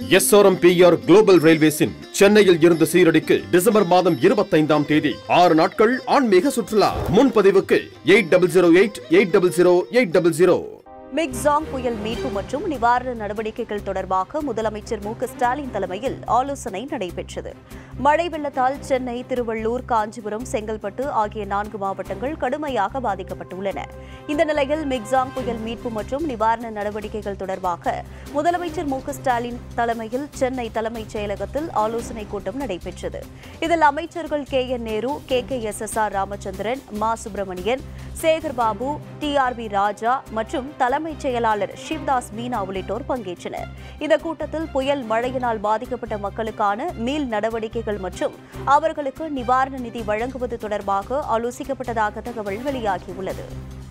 SRMPR global ரயில்வேஸின் சென்னையில் இருந்து சீரடிக்கு December மாதம் இருபத்தைந்தாம் தேதி ஆறு நாட்கள் ஆன்மீக சுற்றுலா முன்பதிவுக்கு eight double zero eight eight double zero eight double zero Michaung புயல் மீட்பு மற்றும் நிவாரண நடவடிக்கைகள் தொடர்பாக முதலமைச்சர் மு க ஸ்டாலின் தலைமையில் ஆலோசனை நடைபெற்றது மழை வெள்ளத்தால் சென்னை திருவள்ளூர் காஞ்சிபுரம் செங்கல்பட்டு ஆகிய நான்கு மாவட்டங்கள் கடுமையாக பாதிக்கப்பட்டுள்ளன இந்த நிலையில் மிக்ஸாங் புயல் மீட்பு மற்றும் நிவாரண நடவடிக்கைகள் தொடர்பாக முதலமைச்சர் மு க ஸ்டாலின் தலைமையில் சென்னை தலைமைச் செயலகத்தில் ஆலோசனைக் கூட்டம் நடைபெற்றது இதில் அமைச்சர்கள் K N Nehru K K S S R Ramachandran மா Subramanian Sekar Babu T R B Raja மற்றும் தலைமைச் செயலாளர் சிவ்தாஸ் மீனா உள்ளிட்டோர் பங்கேற்றனர் இந்த கூட்டத்தில் புயல் மழையினால் பாதிக்கப்பட்ட மக்களுக்கான மீள் நடவடிக்கைகள் மற்றும் அவர்களுக்கு நிவாரண நிதி வழங்குவது தொடர்பாக ஆலோசிக்கப்பட்டதாக தகவல் வெளியாகியுள்ளது